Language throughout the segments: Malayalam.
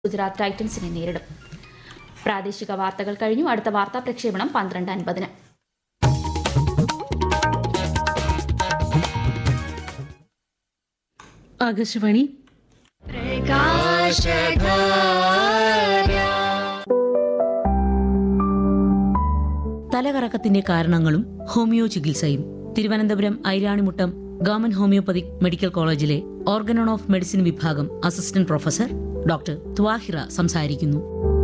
ഗുജറാത്ത് ടൈറ്റൻസിനെ നേരിടും പ്രാദേശിക വാർത്തകൾ കഴിഞ്ഞു അടുത്ത വാർത്താ പ്രക്ഷേപണം പന്ത്രണ്ട് അൻപതിന് ആകാശവാണി തലകറക്കത്തിന്റെ കാരണങ്ങളും ഹോമിയോ ചികിത്സയും Thiruvananthapuram Iranimuttam government homoeopathic medical കോളേജിലെ ഓർഗനോൺ ഓഫ് മെഡിസിൻ വിഭാഗം അസിസ്റ്റന്റ് പ്രൊഫസർ ഡോക്ടർ ത്വാഹിറ സംസാരിക്കുന്നു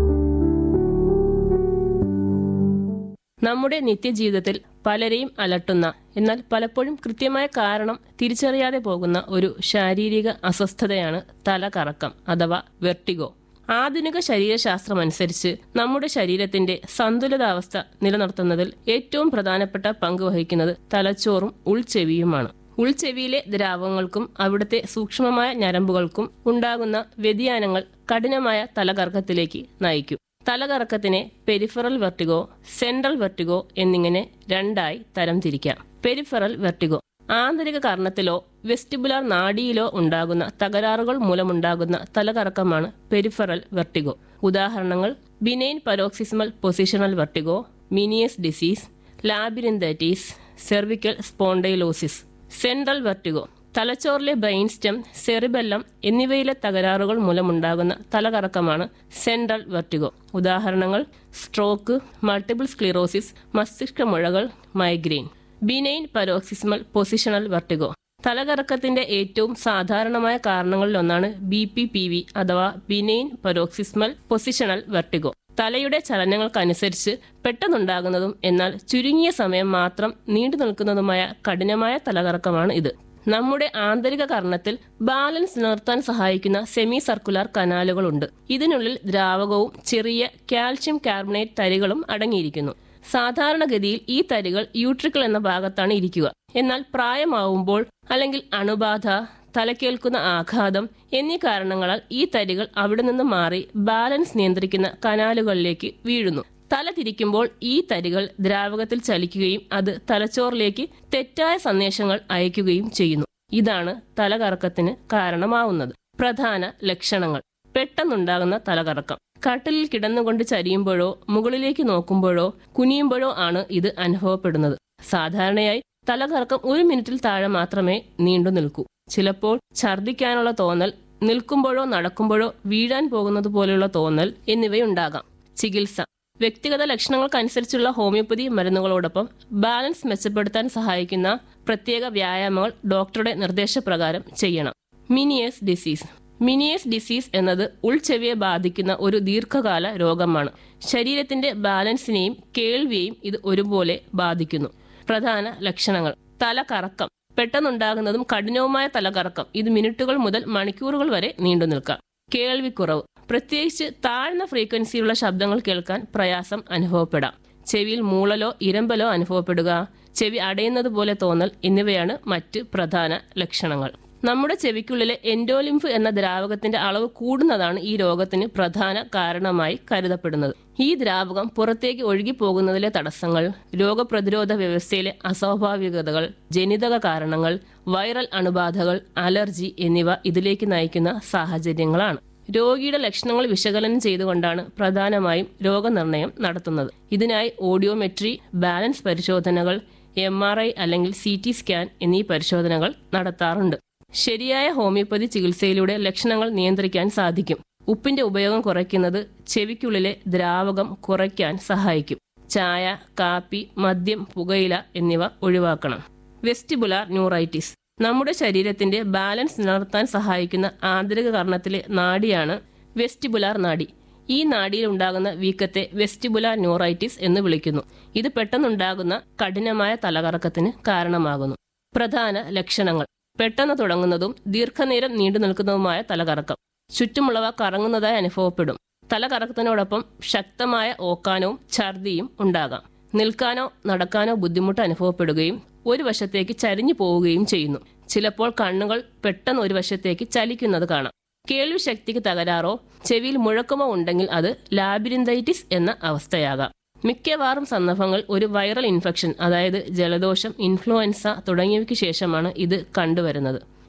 നമ്മുടെ നിത്യജീവിതത്തിൽ പലരെയും അലട്ടുന്ന എന്നാൽ പലപ്പോഴും കൃത്യമായ കാരണം തിരിച്ചറിയാതെ പോകുന്ന ഒരു ശാരീരിക അസ്വസ്ഥതയാണ് തലകറക്കം അഥവാ വെർട്ടിഗോ ആധുനിക ശരീരശാസ്ത്രമനുസരിച്ച് നമ്മുടെ ശരീരത്തിന്റെ സന്തുലിതാവസ്ഥ നിലനിർത്തുന്നതിൽ ഏറ്റവും പ്രധാനപ്പെട്ട പങ്ക് വഹിക്കുന്നത് തലച്ചോറും ഉൾച്ചെവിയുമാണ് ഉൾച്ചെവിയിലെ ദ്രാവകങ്ങൾക്കും അവിടുത്തെ സൂക്ഷ്മമായ ഞരമ്പുകൾക്കും ഉണ്ടാകുന്ന വ്യതിയാനങ്ങൾ കഠിനമായ തലകറക്കത്തിലേക്ക് നയിക്കും തലകറക്കത്തിനെ പെരിഫറൽ വെർട്ടിഗോ സെൻട്രൽ വെർട്ടിഗോ എന്നിങ്ങനെ രണ്ടായി തരംതിരിക്കാം പെരിഫറൽ വെർട്ടിഗോ ആന്തരിക കാരണത്തിലോ വെസ്റ്റിബുലാർ നാഡിയിലോ ഉണ്ടാകുന്ന തകരാറുകൾ മൂലമുണ്ടാകുന്ന തലകറക്കമാണ് പെരിഫറൽ വെർട്ടിഗോ ഉദാഹരണങ്ങൾ benign paroxysmal positional vertigo Meniere's disease labyrinthitis cervical spondylosis central vertigo തലച്ചോറിലെ ബ്രെയിൻ സ്റ്റെം സെറിബെല്ലം എന്നിവയിലെ തകരാറുകൾ മൂലമുണ്ടാകുന്ന തലകറക്കമാണ് സെൻട്രൽ വെർട്ടിഗോ ഉദാഹരണങ്ങൾ സ്ട്രോക്ക് മൾട്ടിപ്പിൾ സ്ക്ലിറോസിസ് മസ്തിഷ്ക മുഴകൾ migraine benign paroxysmal positional vertigo തലകറക്കത്തിന്റെ ഏറ്റവും സാധാരണമായ കാരണങ്ങളിലൊന്നാണ് ബി പി പി വി അഥവാ ബിനൈൻ പരോക്സിസ്മൽ പൊസിഷണൽ വെർട്ടിഗോ തലയുടെ ചലനങ്ങൾക്കനുസരിച്ച് പെട്ടെന്നുണ്ടാകുന്നതും എന്നാൽ ചുരുങ്ങിയ സമയം മാത്രം നീണ്ടു നിൽക്കുന്നതുമായ കഠിനമായ തലകറക്കമാണ് ഇത് നമ്മുടെ ആന്തരിക കർണത്തിൽ ബാലൻസ് നിലനിർത്താൻ സഹായിക്കുന്ന സെമി സർക്കുലർ കനാലുകളുണ്ട് ഇതിനുള്ളിൽ ദ്രാവകവും ചെറിയ കാൽഷ്യം കാർബണേറ്റ് തരികളും അടങ്ങിയിരിക്കുന്നു സാധാരണഗതിയിൽ ഈ തരികൾ യൂട്രിക്കിൾ എന്ന ഭാഗത്താണ് ഇരിക്കുക എന്നാൽ പ്രായമാവുമ്പോൾ അല്ലെങ്കിൽ അണുബാധ തലക്കേൽക്കുന്ന ആഘാതം എന്നീ കാരണങ്ങളാൽ ഈ തരികൾ അവിടെ നിന്ന് മാറി ബാലൻസ് നിയന്ത്രിക്കുന്ന കനാലുകളിലേക്ക് വീഴുന്നു തല തിരിക്കുമ്പോൾ ഈ തരികൾ ദ്രാവകത്തിൽ ചലിക്കുകയും അത് തലച്ചോറിലേക്ക് തെറ്റായ സന്ദേശങ്ങൾ അയക്കുകയും ചെയ്യുന്നു ഇതാണ് തലകറക്കത്തിന് കാരണമാവുന്നത് പ്രധാന ലക്ഷണങ്ങൾ പെട്ടെന്നുണ്ടാകുന്ന തലകറക്കം കട്ടിലിൽ കിടന്നുകൊണ്ട് ചരിയുമ്പോഴോ മുകളിലേക്ക് നോക്കുമ്പോഴോ കുനിയുമ്പോഴോ ആണ് ഇത് അനുഭവപ്പെടുന്നത് സാധാരണയായി തലകറക്കം ഒരു മിനിറ്റിൽ താഴെ മാത്രമേ നീണ്ടു നിൽക്കൂ ചിലപ്പോൾ ഛർദ്ദിക്കാനുള്ള തോന്നൽ നിൽക്കുമ്പോഴോ നടക്കുമ്പോഴോ വീഴാൻ പോകുന്നത് പോലെയുള്ള തോന്നൽ എന്നിവയുണ്ടാകാം ചികിത്സ വ്യക്തിഗത ലക്ഷണങ്ങൾക്കനുസരിച്ചുള്ള ഹോമിയോപ്പതി മരുന്നുകളോടൊപ്പം ബാലൻസ് മെച്ചപ്പെടുത്താൻ സഹായിക്കുന്ന പ്രത്യേക വ്യായാമങ്ങൾ ഡോക്ടറുടെ നിർദ്ദേശപ്രകാരം ചെയ്യണം മിനിയസ് ഡിസീസ് മിനിയസ് ഡിസീസ് എന്നത് ഉൾച്ചെവിയെ ബാധിക്കുന്ന ഒരു ദീർഘകാല രോഗമാണ് ശരീരത്തിന്റെ ബാലൻസിനെയും കേൾവിയെയും ഇത് ഒരുപോലെ ബാധിക്കുന്നു പ്രധാന ലക്ഷണങ്ങൾ തലകറക്കം പെട്ടെന്നുണ്ടാകുന്നതും കഠിനവുമായ തലകറക്കം ഇത് മിനിറ്റുകൾ മുതൽ മണിക്കൂറുകൾ വരെ നീണ്ടു നിൽക്കാം കേൾവിക്കുറവ് പ്രത്യേകിച്ച് താഴ്ന്ന ഫ്രീക്വൻസിയിലുള്ള ശബ്ദങ്ങൾ കേൾക്കാൻ പ്രയാസം അനുഭവപ്പെടാം ചെവിയിൽ മൂളലോ ഇരമ്പലോ അനുഭവപ്പെടുക ചെവി അടയുന്നത് പോലെ തോന്നൽ എന്നിവയാണ് മറ്റ് പ്രധാന ലക്ഷണങ്ങൾ നമ്മുടെ ചെവിക്കുള്ളിലെ എൻഡോലിംഫ് എന്ന ദ്രാവകത്തിന്റെ അളവ് കൂടുന്നതാണ് ഈ രോഗത്തിന് പ്രധാന കാരണമായി കരുതപ്പെടുന്നത് ഈ ദ്രാവകം പുറത്തേക്ക് ഒഴുകിപ്പോകുന്നതിലെ തടസ്സങ്ങൾ രോഗപ്രതിരോധ വ്യവസ്ഥയിലെ അസ്വാഭാവികതകൾ ജനിതക കാരണങ്ങൾ വൈറൽ അണുബാധകൾ അലർജി എന്നിവ ഇതിലേക്ക് നയിക്കുന്ന സാഹചര്യങ്ങളാണ് രോഗിയുടെ ലക്ഷണങ്ങൾ വിശകലനം ചെയ്തുകൊണ്ടാണ് പ്രധാനമായും രോഗനിർണയം നടത്തുന്നത് ഇതിനായി ഓഡിയോമെട്രി ബാലൻസ് പരിശോധനകൾ എം ആർ ഐ അല്ലെങ്കിൽ സി ടി സ്കാൻ എന്നീ പരിശോധനകൾ നടത്താറുണ്ട് ശരിയായ ഹോമിയോപ്പതി ചികിത്സയിലൂടെ ലക്ഷണങ്ങൾ നിയന്ത്രിക്കാൻ സാധിക്കും ഉപ്പിന്റെ ഉപയോഗം കുറയ്ക്കുന്നത് ചെവിക്കുള്ളിലെ ദ്രാവകം കുറയ്ക്കാൻ സഹായിക്കും ചായ കാപ്പി മദ്യം പുകയില എന്നിവ ഒഴിവാക്കണം വെസ്റ്റിബുലാർ ന്യൂറൈറ്റിസ് നമ്മുടെ ശരീരത്തിന്റെ ബാലൻസ് നിലനിർത്താൻ സഹായിക്കുന്ന ആന്തരിക കർണത്തിലെ നാഡിയാണ് വെസ്റ്റിബുലാർ നാഡി ഈ നാഡിയിൽ ഉണ്ടാകുന്ന വീക്കത്തെ വെസ്റ്റിബുലാർ ന്യൂറൈറ്റിസ് എന്ന് വിളിക്കുന്നു ഇത് പെട്ടെന്നുണ്ടാകുന്ന കഠിനമായ തലകറക്കത്തിന് കാരണമാകുന്നു പ്രധാന ലക്ഷണങ്ങൾ പെട്ടെന്ന് തുടങ്ങുന്നതും ദീർഘനേരം നീണ്ടു നിൽക്കുന്നതുമായ തലകറക്കം ചുറ്റുമുള്ളവ കറങ്ങുന്നതായി അനുഭവപ്പെടും തലകറക്കത്തിനോടൊപ്പം ശക്തമായ ഓക്കാനവും ഛർദിയും ഉണ്ടാകാം നിൽക്കാനോ നടക്കാനോ ബുദ്ധിമുട്ട് അനുഭവപ്പെടുകയും ഒരു വശത്തേക്ക് ചരിഞ്ഞു പോവുകയും ചെയ്യുന്നു ചിലപ്പോൾ കണ്ണുകൾ പെട്ടെന്ന് ഒരു വശത്തേക്ക് ചലിക്കുന്നത് കാണാം കേൾവി ശക്തിക്ക് തകരാറോ ചെവിയിൽ മുഴക്കമോ ഉണ്ടെങ്കിൽ അത് ലാബിരിന്തൈറ്റിസ് എന്ന അവസ്ഥയാകാം മിക്കവാറും സന്ദർഭങ്ങൾ ഒരു വൈറൽ ഇൻഫെക്ഷൻ അതായത് ജലദോഷം ഇൻഫ്ലുവൻസ തുടങ്ങിയവയ്ക്ക് ശേഷമാണ് ഇത് കണ്ടുവരുന്നത്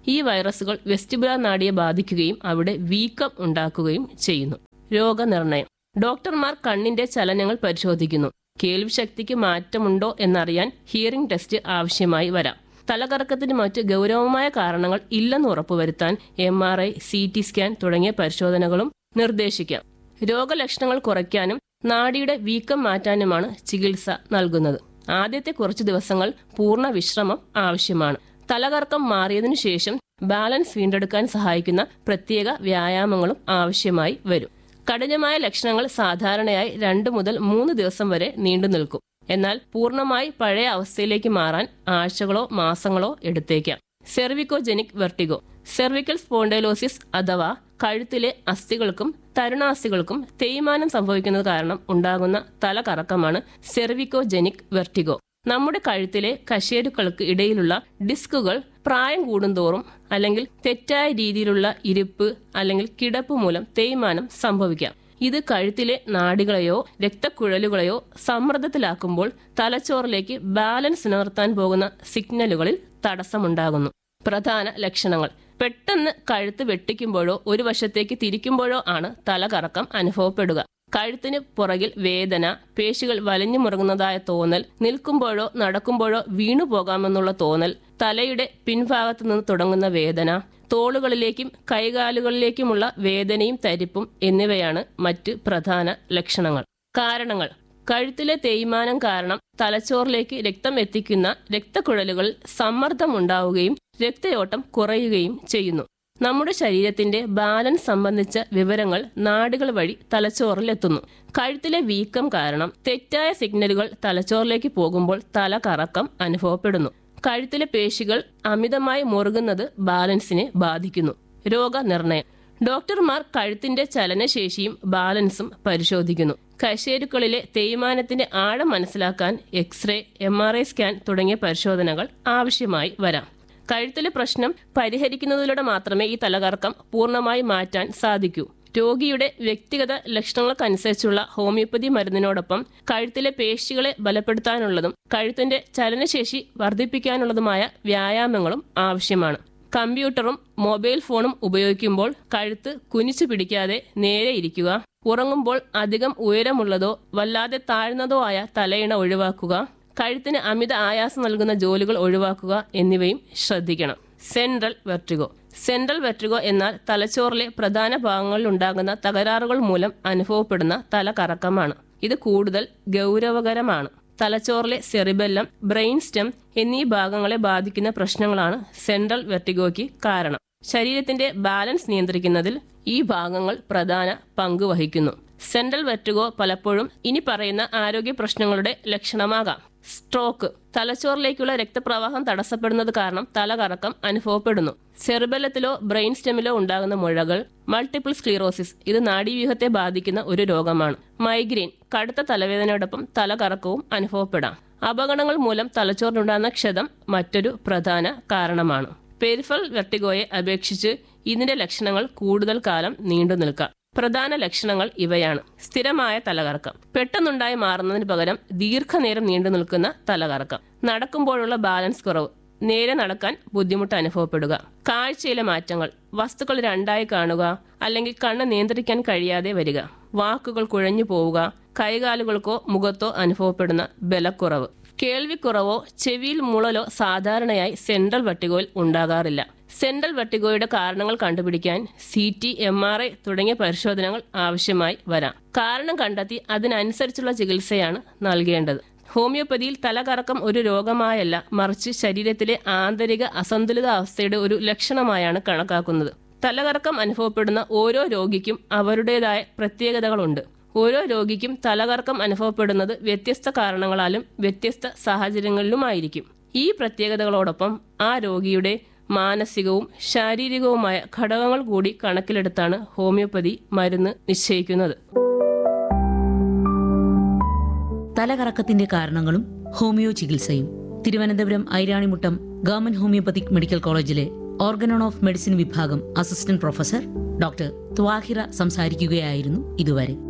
ഈ വൈറസുകൾ വെസ്റ്റിബുലാർ നാഡിയെ ബാധിക്കുകയും അവിടെ വീക്കം ഉണ്ടാക്കുകയും ചെയ്യുന്നു രോഗനിർണയം ഡോക്ടർമാർ കണ്ണിന്റെ ചലനങ്ങൾ പരിശോധിക്കുന്നു കേൾവി ശക്തിക്ക് മാറ്റമുണ്ടോ എന്നറിയാൻ ഹിയറിംഗ് ടെസ്റ്റ് ആവശ്യമായി വരാം തലകറക്കത്തിന് മറ്റ് ഗൗരവമായ കാരണങ്ങൾ ഇല്ലെന്ന് ഉറപ്പുവരുത്താൻ M R I C T scan തുടങ്ങിയ പരിശോധനകളും നിർദ്ദേശിക്കാം രോഗലക്ഷണങ്ങൾ കുറയ്ക്കാനും നാഡിയുടെ വീക്കം മാറ്റാനുമാണ് ചികിത്സ നൽകുന്നത് ആദ്യത്തെ കുറച്ച് ദിവസങ്ങൾ പൂർണ്ണ വിശ്രമം ആവശ്യമാണ് തലകറക്കം മാറിയതിനു ശേഷം ബാലൻസ് വീണ്ടെടുക്കാൻ സഹായിക്കുന്ന പ്രത്യേക വ്യായാമങ്ങളും ആവശ്യമായി വരും കഠിനമായ ലക്ഷണങ്ങൾ സാധാരണയായി രണ്ട് മുതൽ മൂന്ന് ദിവസം വരെ നീണ്ടു നിൽക്കും എന്നാൽ പൂർണ്ണമായി പഴയ അവസ്ഥയിലേക്ക് മാറാൻ ആഴ്ചകളോ മാസങ്ങളോ എടുത്തേക്കാം സെർവിക്കോജെനിക് വെർട്ടിഗോ സെർവിക്കൽ സ്പോണ്ടൈലോസിസ് അഥവാ കഴുത്തിലെ അസ്ഥികൾക്കും തരുണാസ്ഥികൾക്കും തേയ്മാനം സംഭവിക്കുന്നത് കാരണം ഉണ്ടാകുന്ന തലകറക്കമാണ് സെർവിക്കോജെനിക് വെർട്ടിഗോ നമ്മുടെ കഴുത്തിലെ കശേരുക്കൾക്ക് ഇടയിലുള്ള ഡിസ്കുകൾ പ്രായം കൂടുന്തോറും അല്ലെങ്കിൽ തെറ്റായ രീതിയിലുള്ള ഇരിപ്പ് അല്ലെങ്കിൽ കിടപ്പ് മൂലം തേയ്മാനം സംഭവിക്കാം ഇത് കഴുത്തിലെ നാഡികളെയോ രക്തക്കുഴലുകളെയോ സമ്മർദ്ദത്തിലാക്കുമ്പോൾ തലച്ചോറിലേക്ക് ബാലൻസ് നിലനിർത്താൻ പോകുന്ന സിഗ്നലുകളിൽ തടസ്സമുണ്ടാകുന്നു പ്രധാന ലക്ഷണങ്ങൾ പെട്ടെന്ന് കഴുത്ത് വെട്ടിക്കുമ്പോഴോ ഒരു വശത്തേക്ക് തിരിക്കുമ്പോഴോ ആണ് തലകറക്കം അനുഭവപ്പെടുക കഴുത്തിന് പുറകിൽ വേദന പേശികൾ വലിഞ്ഞു മുറങ്ങുന്നതായ തോന്നൽ നിൽക്കുമ്പോഴോ നടക്കുമ്പോഴോ വീണു പോകാമെന്നുള്ള തോന്നൽ തലയുടെ പിൻഭാഗത്തു നിന്ന് തുടങ്ങുന്ന വേദന തോളുകളിലേക്കും കൈകാലുകളിലേക്കുമുള്ള വേദനയും തരിപ്പും എന്നിവയാണ് മറ്റ് പ്രധാന ലക്ഷണങ്ങൾ കാരണങ്ങൾ കഴുത്തിലെ തേയ്മാനം കാരണം തലച്ചോറിലേക്ക് രക്തം എത്തിക്കുന്ന രക്തക്കുഴലുകളിൽ സമ്മർദ്ദം ഉണ്ടാവുകയും രക്തയോട്ടം കുറയുകയും ചെയ്യുന്നു നമ്മുടെ ശരീരത്തിന്റെ ബാലൻസ് സംബന്ധിച്ച വിവരങ്ങൾ നാടുകൾ വഴി തലച്ചോറിൽ എത്തുന്നു കഴുത്തിലെ വീക്കം കാരണം തെറ്റായ സിഗ്നലുകൾ തലച്ചോറിലേക്ക് പോകുമ്പോൾ തല കറക്കം അനുഭവപ്പെടുന്നു കഴുത്തിലെ പേശികൾ അമിതമായി മുറുകുന്നത് ബാലൻസിനെ ബാധിക്കുന്നു രോഗനിർണയം ഡോക്ടർമാർ കഴുത്തിന്റെ ചലനശേഷിയും ബാലൻസും പരിശോധിക്കുന്നു കശേരുക്കളിലെ തേയ്മാനത്തിന്റെ ആഴം മനസ്സിലാക്കാൻ x ray M R I scan തുടങ്ങിയ പരിശോധനകൾ ആവശ്യമായി വരാം കഴുത്തിലെ പ്രശ്നം പരിഹരിക്കുന്നതിലൂടെ മാത്രമേ ഈ തലകറക്കം പൂർണ്ണമായി മാറ്റാൻ സാധിക്കൂ രോഗിയുടെ വ്യക്തിഗത ലക്ഷണങ്ങൾക്കനുസരിച്ചുള്ള ഹോമിയോപ്പതി മരുന്നിനോടൊപ്പം കഴുത്തിലെ പേശികളെ ബലപ്പെടുത്താനുള്ളതും കഴുത്തിന്റെ ചലനശേഷി വർദ്ധിപ്പിക്കാനുള്ളതുമായ വ്യായാമങ്ങളും ആവശ്യമാണ് കമ്പ്യൂട്ടറും മൊബൈൽ ഫോണും ഉപയോഗിക്കുമ്പോൾ കഴുത്ത് കുനിച്ചു പിടിക്കാതെ നേരെ ഇരിക്കുക ഉറങ്ങുമ്പോൾ അധികം ഉയരമുള്ളതോ വല്ലാതെ താഴ്ന്നതോ ആയ തലയിണ ഒഴിവാക്കുക കഴുത്തിന് അമിത ആയാസം നൽകുന്ന ജോലികൾ ഒഴിവാക്കുക എന്നിവയും ശ്രദ്ധിക്കണം സെൻട്രൽ വെർട്ടിഗോ സെൻട്രൽ വെർട്ടിഗോ എന്നാൽ തലച്ചോറിലെ പ്രധാന ഭാഗങ്ങളിൽ ഉണ്ടാകുന്ന തകരാറുകൾ മൂലം അനുഭവപ്പെടുന്ന തലകറക്കമാണ് ഇത് കൂടുതൽ ഗൗരവകരമാണ് തലച്ചോറിലെ സെറിബെല്ലം ബ്രെയിൻ സ്റ്റെം എന്നീ ഭാഗങ്ങളെ ബാധിക്കുന്ന പ്രശ്നങ്ങളാണ് സെൻട്രൽ വെർട്ടിഗോയ്ക്ക് കാരണം ശരീരത്തിന്റെ ബാലൻസ് നിയന്ത്രിക്കുന്നതിൽ ഈ ഭാഗങ്ങൾ പ്രധാന പങ്ക് വഹിക്കുന്നു സെൻട്രൽ വെർട്ടിഗോ പലപ്പോഴും ഇനി പറയുന്ന ആരോഗ്യ പ്രശ്നങ്ങളുടെ ലക്ഷണമാകാം സ്ട്രോക്ക് തലച്ചോറിലേക്കുള്ള രക്തപ്രവാഹം തടസ്സപ്പെടുന്നത് കാരണം തലകറക്കം അനുഭവപ്പെടുന്നു സെറിബലത്തിലോ ബ്രെയിൻ സ്റ്റെമിലോ ഉണ്ടാകുന്ന മുഴകൾ മൾട്ടിപ്പിൾ സ്ക്ലീറോസിസ് ഇത് നാഡീവ്യൂഹത്തെ ബാധിക്കുന്ന ഒരു രോഗമാണ് മൈഗ്രെയിൻ കടുത്ത തലവേദനയോടൊപ്പം തലകറക്കവും അനുഭവപ്പെടാം അപകടങ്ങൾ മൂലം തലച്ചോറിനുണ്ടാകുന്ന ക്ഷതം മറ്റൊരു പ്രധാന കാരണമാണ് പെരിഫൽ വെർട്ടിഗോയെ അപേക്ഷിച്ച് ഇതിന്റെ ലക്ഷണങ്ങൾ കൂടുതൽ കാലം നീണ്ടു നിൽക്കാം പ്രധാന ലക്ഷണങ്ങൾ ഇവയാണ് സ്ഥിരമായ തലകറക്കം പെട്ടെന്നുണ്ടായി മാറുന്നതിന് പകരം ദീർഘനേരം നീണ്ടു നിൽക്കുന്ന തലകറക്കം നടക്കുമ്പോഴുള്ള ബാലൻസ് കുറവ് നേരെ നടക്കാൻ ബുദ്ധിമുട്ട് അനുഭവപ്പെടുക കാഴ്ചയിലെ മാറ്റങ്ങൾ വസ്തുക്കൾ രണ്ടായി കാണുക അല്ലെങ്കിൽ കണ്ണ് നിയന്ത്രിക്കാൻ കഴിയാതെ വരിക വാക്കുകൾ കുഴഞ്ഞു പോവുക കൈകാലുകൾക്കോ മുഖത്തോ അനുഭവപ്പെടുന്ന ബലക്കുറവ് കേൾവിക്കുറവോ ചെവിയിൽ മുളലോ സാധാരണയായി സെൻട്രൽ വട്ടികോയിൽ ഉണ്ടാകാറില്ല സെൻട്രൽ വട്ടികോയുടെ കാരണങ്ങൾ കണ്ടുപിടിക്കാൻ C T M R I തുടങ്ങിയ പരിശോധനകൾ ആവശ്യമായി വരാം കാരണം കണ്ടെത്തി അതിനനുസരിച്ചുള്ള ചികിത്സയാണ് നൽകേണ്ടത് ഹോമിയോപ്പതിയിൽ തലകറക്കം ഒരു രോഗമായല്ല മറിച്ച് ശരീരത്തിലെ ആന്തരിക അസന്തുലിതാവസ്ഥയുടെ ഒരു ലക്ഷണമായാണ് കണക്കാക്കുന്നത് തലകറക്കം അനുഭവപ്പെടുന്ന ഓരോ രോഗിക്കും അവരുടേതായ പ്രത്യേകതകളുണ്ട് ഓരോ രോഗിക്കും തലകറക്കം അനുഭവപ്പെടുന്നത് വ്യത്യസ്ത കാരണങ്ങളാലും വ്യത്യസ്ത സാഹചര്യങ്ങളിലുമായിരിക്കും ഈ പ്രത്യേകതകളോടൊപ്പം ആ രോഗിയുടെ മാനസികവും ശാരീരികവുമായ ഘടകങ്ങൾ കൂടി കണക്കിലെടുത്താണ് ഹോമിയോപ്പതി മരുന്ന് നിശ്ചയിക്കുന്നത് തലകറക്കത്തിന്റെ കാരണങ്ങളും ഹോമിയോ ചികിത്സയും Thiruvananthapuram Iranimuttam government homoeopathic medical കോളേജിലെ ഓർഗനോൺ ഓഫ് മെഡിസിൻ വിഭാഗം അസിസ്റ്റന്റ് പ്രൊഫസർ ഡോക്ടർ ത്വാഹിറ സംസാരിക്കുകയായിരുന്നു ഇതുവരെ